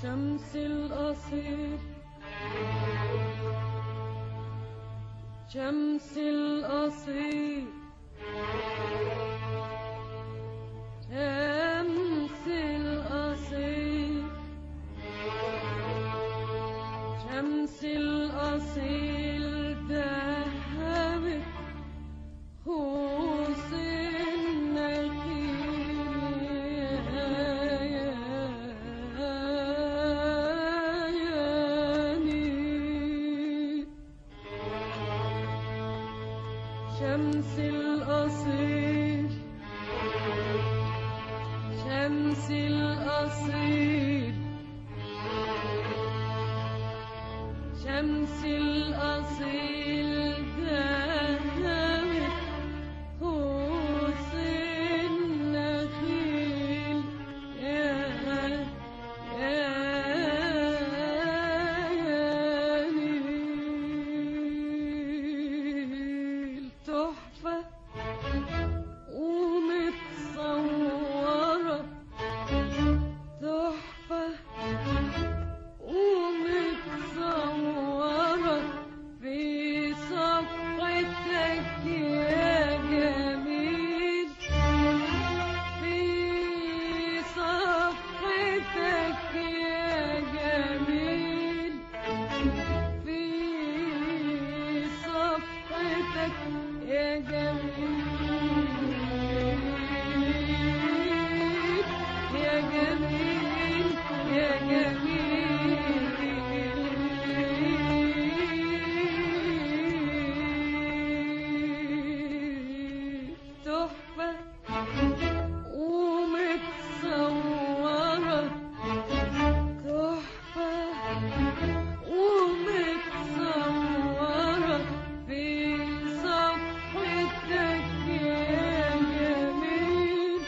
شمس الأصيل شمس الأصيل شمس الأصيل شمس الأصيل ذهبت خوص النخيل يا يا نيل شمس الأصيل شمس الأصيل شمس الأصيل ذهبت خوص النخيل يا يا يا نيل تحفة ومتصورة تحفة ومتصورة في صفحتك يا جميل في صفحتك يا جميل في صفحتك يا جميل يا جميل يا جميل تحفة ومتصورة تحفة ومتصورة في صفحتك يا جميل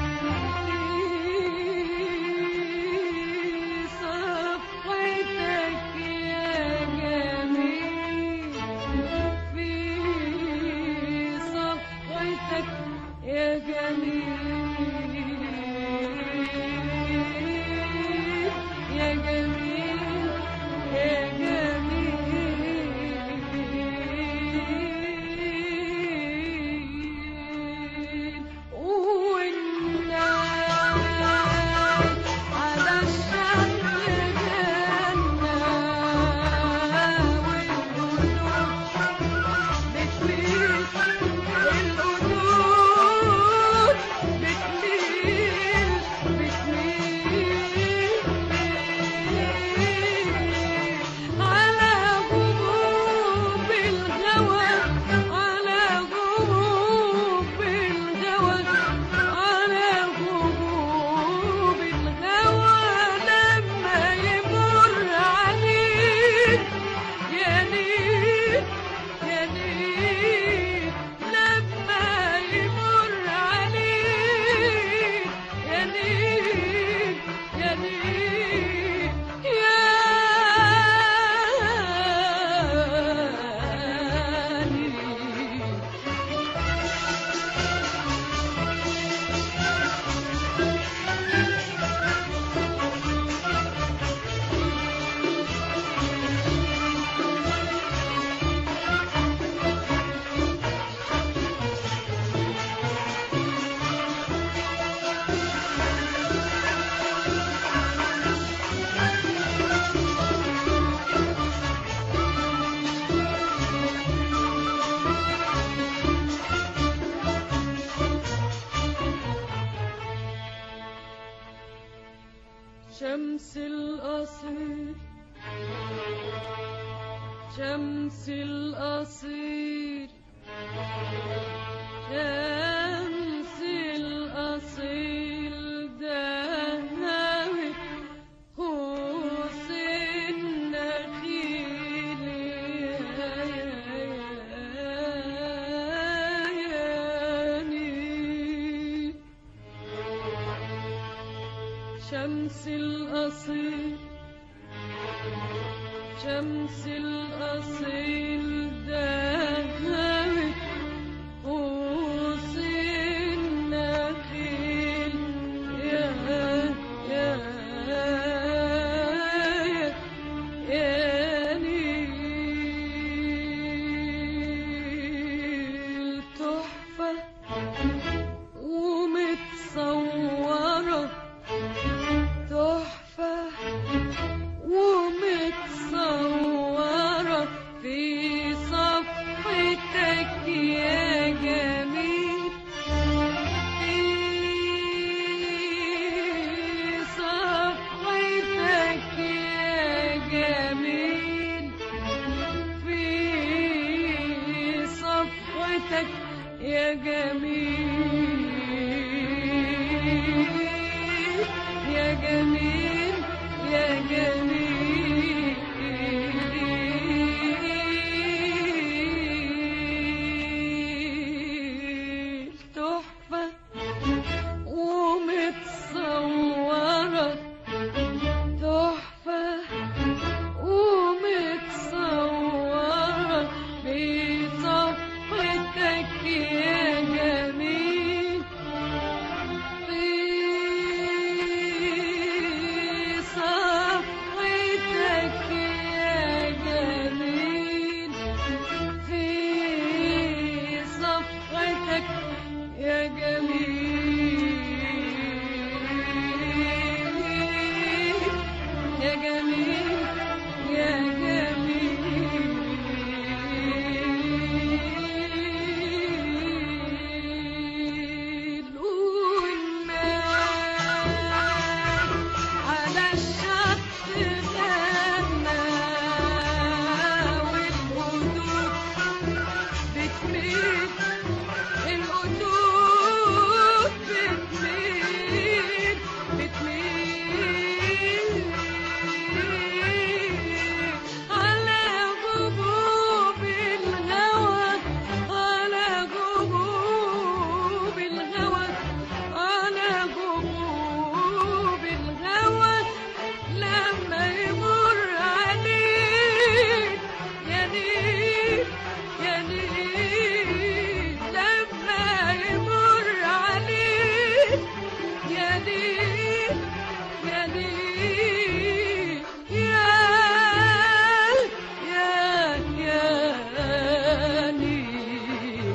في صفحتك يا جميل في صفحتك يا جميل يا جميل يا جميل والناس على الشمس جنة والقلوب بتميل القلوب بتميل بتميل على غروب الهوى على غروب الهوى على غروب الهوى لما يمر عليك يا نيل يا نيل لما يمر عليك يا نيل يا نيل يا نيل شمس الأصيل شمس الأصيل شمس الأصيل ذهبت خوص النخيل يا يا نيل شمس الأصيل شمس الأصيل ذهبت خوص النخيل يا يا صفحتك يا جميل يا جميل يا جميل تحفة ومتصورة تحفة ومتصورة بصفحتك يا جميل في صفحتك يا جميل في صفحتك يا جميل يا جميل يا جميل والناس على الشط غنى والهدوء بتميل القلوب بتميل بتميل على جبوب الهوى على جبوب الهوى على جبوب الهوى لما يمر عليك يا نيل يا نيل لما يمر عليك يا نيل يا نيل يا يا يا نيل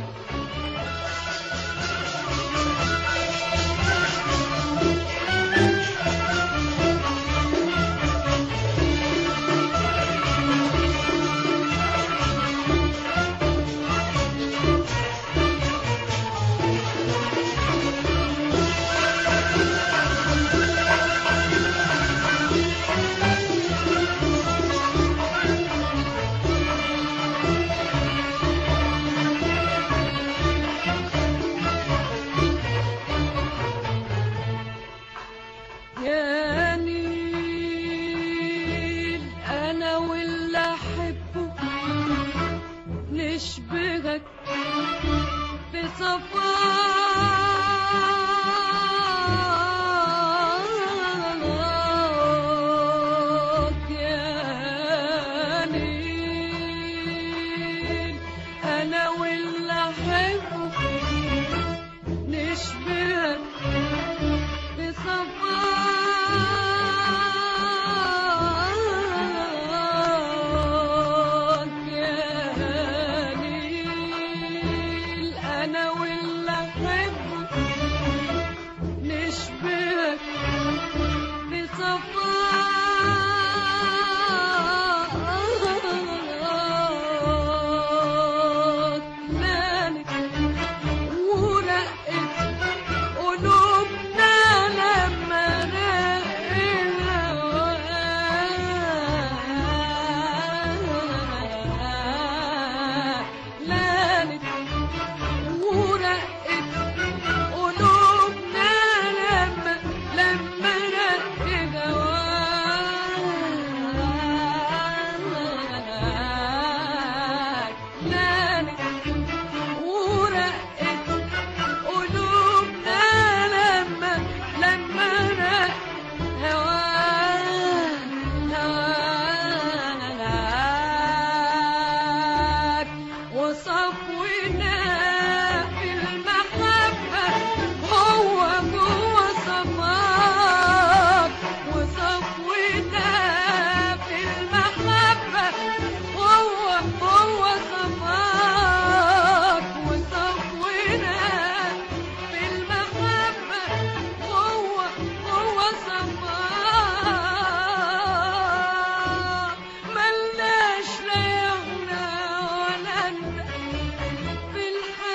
يا نيل انا واللي احبه نشبهك بصفاك يا نيل انا واللي احبه نشبهك بصفاك يا نيل أنا واللي أحبك نشبهك بصفاك مالك ورقت قلوبنا لما رقنا لانت ورقت قلوبنا لما لما رق هواك لانت ورقت قلوبنا لما لما رق هواك هواك وصفونا في المحبة هو جوا صفاك وصفونا في المحبة هو هو صفاك وصفونا في المحبة هو هو صفاك ملناش لا يغنى ولا انت في الحياة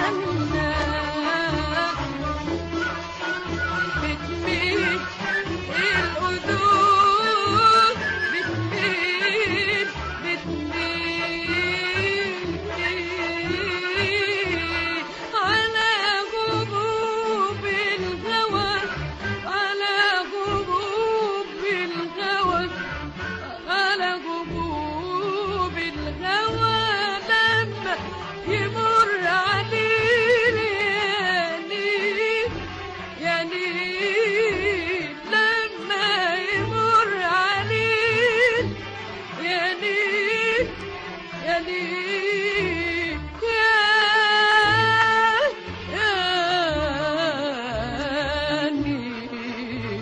بتميل القدور بتميل بتميل على غبوب الهوى على غبوب الهوى على غبوب الهوى لما يمر علينا يا نيل لما يمر علينا يا نيل يا نيل يا يا نيل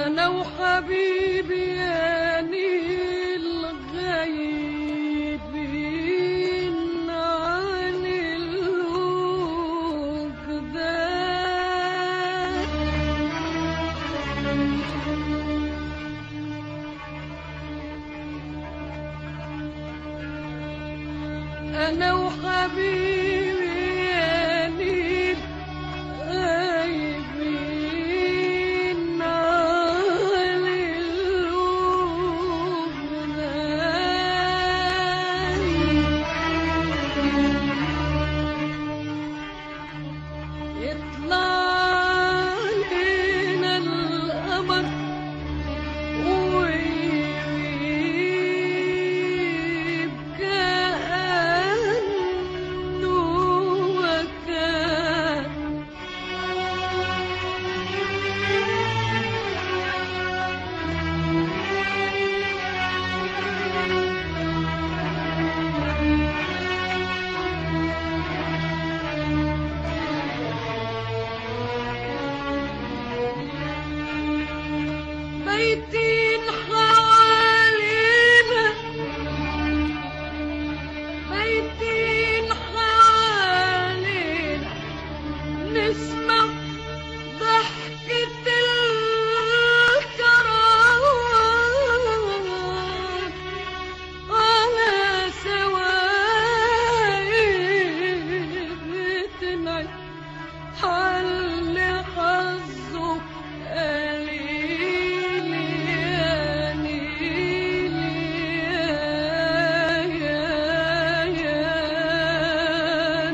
أنا وحبيبي يا نيل غايبين عن الوجدان أنا وحبيبي يا نيل غايبين عن الوجدان يطلع لنا القمر ويغيب كأنه وكان بيتين حوالينا بيتين حوالينا نسمع ضحكة الكروان على سوايب بتنعي حل حظه قليل يا نيل يا يا يا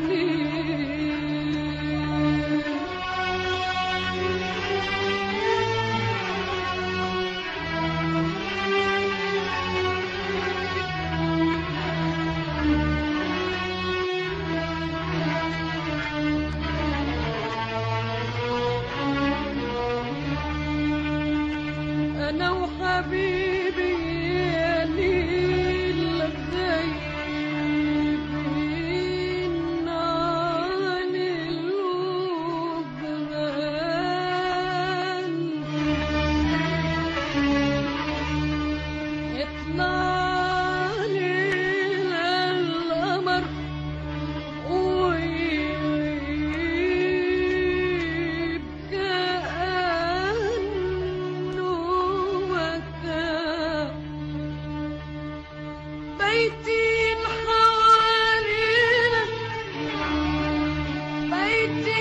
أنا وحبيبي يا نيل غايبين عن الوجدان يطلع لنا القمر ويغيب كأنه وكان بيتين حوالينا بيتين